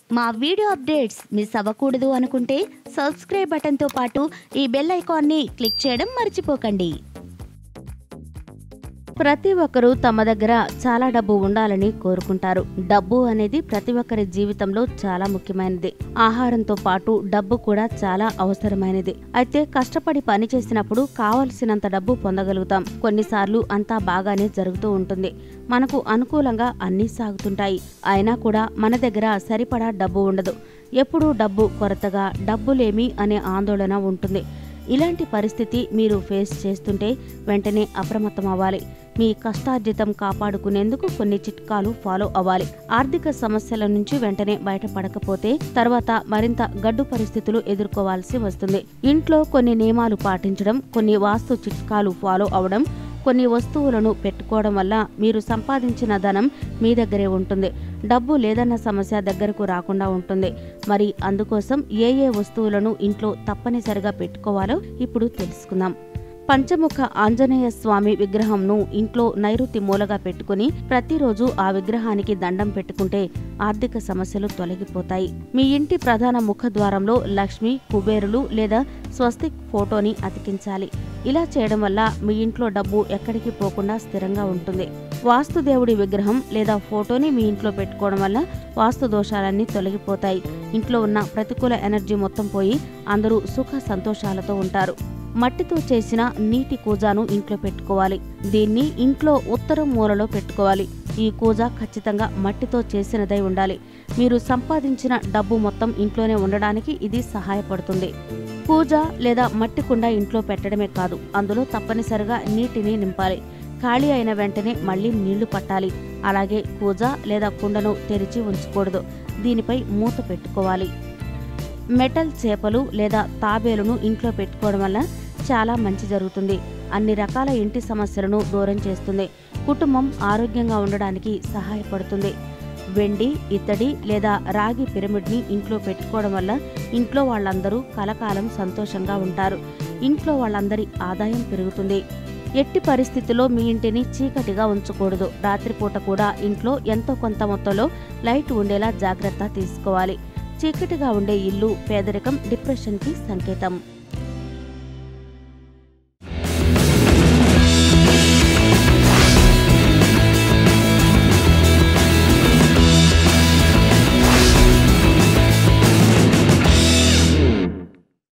మా video updates miss అవ్వకూడదు అనుకుంటే సబ్స్క్రైబ్ బటన్తో పాటు ఈ బెల్ ఐకాన్ని క్లిక్ చేయడం మర్చిపోకండి ప్రతి ఒక్కరూ తమ దగ్గర చాలా డబ్బు ఉండాలని కోరుకుంటారు డబ్బు అనేది ప్రతి ఒక్కరి జీవితంలో చాలా ముఖ్యమైనది ఆహారంతో పాటు డబ్బు కూడా చాలా అవసరమైనది అయితే కష్టపడి పని చేసినప్పుడు కావలసినంత డబ్బు పొందగలుగుతాం కొన్నిసార్లు అంతా బాగానే జరుగుతూ ఉంటుంది మనకు అనుకూలంగా అన్నీ సాగుతుంటాయి అయినా కూడా మన దగ్గర సరిపడా డబ్బు ఉండదు ఎప్పుడూ డబ్బు కొరతగా డబ్బులేమి అనే ఆందోళన ఉంటుంది ఇలాంటి పరిస్థితి మీరు ఫేస్ చేస్తుంటే వెంటనే అప్రమత్తం అవ్వాలి మీ కష్టార్జితం కాపాడుకునేందుకు కొన్ని చిట్కాలు ఫాలో అవ్వాలి ఆర్థిక సమస్యల నుంచి వెంటనే బయటపడకపోతే తర్వాత మరింత గడ్డు పరిస్థితులు ఎదుర్కోవాల్సి వస్తుంది ఇంట్లో కొన్ని నియమాలు పాటించడం కొన్ని వాస్తు చిట్కాలు ఫాలో అవడం కొన్ని వస్తువులను పెట్టుకోవడం వల్ల మీరు సంపాదించిన ధనం మీ దగ్గరే ఉంటుంది డబ్బు లేదన్న సమస్య దగ్గరకు రాకుండా ఉంటుంది మరి అందుకోసం ఏ ఏ వస్తువులను ఇంట్లో తప్పనిసరిగా పెట్టుకోవాలో ఇప్పుడు తెలుసుకుందాం పంచముఖ ఆంజనేయ స్వామి విగ్రహంను ఇంట్లో నైరుతి మూలగా పెట్టుకుని ప్రతిరోజు ఆ విగ్రహానికి దండం పెట్టుకుంటే ఆర్థిక సమస్యలు తొలగిపోతాయి మీ ఇంటి ప్రధాన ముఖద్వారంలో లక్ష్మి కుబేరులు లేదా స్వస్తిక్ ఫోటోని అతికించాలి ఇలా చేయడం వల్ల మీ ఇంట్లో డబ్బు ఎక్కడికి పోకుండా స్థిరంగా ఉంటుంది వాస్తు దేవుడి విగ్రహం లేదా ఫోటోని మీ ఇంట్లో పెట్టుకోవడం వల్ల వాస్తు దోషాలన్నీ తొలగిపోతాయి ఇంట్లో ఉన్న ప్రతికూల ఎనర్జీ మొత్తం పోయి అందరూ సుఖ సంతోషాలతో ఉంటారు మట్టితో చేసిన నీటి కూజాను ఇంట్లో పెట్టుకోవాలి దీన్ని ఇంట్లో ఉత్తరం మూలలో పెట్టుకోవాలి ఈ కూజ ఖచ్చితంగా మట్టితో చేసినదై ఉండాలి మీరు సంపాదించిన డబ్బు మొత్తం ఇంట్లోనే ఉండడానికి ఇది సహాయపడుతుంది కూజ లేదా మట్టి కుండ ఇంట్లో పెట్టడమే కాదు అందులో తప్పనిసరిగా నీటిని నింపాలి ఖాళీ అయిన వెంటనే మళ్ళీ నీళ్లు పట్టాలి అలాగే కూజ లేదా కుండను తెరిచి ఉంచకూడదు దీనిపై మూత పెట్టుకోవాలి మెటల్ చేపలు లేదా తాబేలును ఇంట్లో పెట్టుకోవడం వల్ల చాలా మంచి జరుగుతుంది అన్ని రకాల ఇంటి సమస్యలను దూరం చేస్తుంది కుటుంబం ఆరోగ్యంగా ఉండడానికి సహాయపడుతుంది వెండి ఇత్తడి లేదా రాగి పిరమిడ్ని ఇంట్లో పెట్టుకోవడం వల్ల ఇంట్లో వాళ్ళందరూ కలకాలం సంతోషంగా ఉంటారు ఇంట్లో వాళ్ళందరి ఆదాయం పెరుగుతుంది ఎట్టి పరిస్థితుల్లో మీ ఇంటిని చీకటిగా ఉంచకూడదు రాత్రిపూట కూడా ఇంట్లో ఎంతో కొంత మొత్తంలో లైట్ ఉండేలా జాగ్రత్త తీసుకోవాలి చీకటిగా ఉండే ఇల్లు పేదరికం డిప్రెషన్కి సంకేతం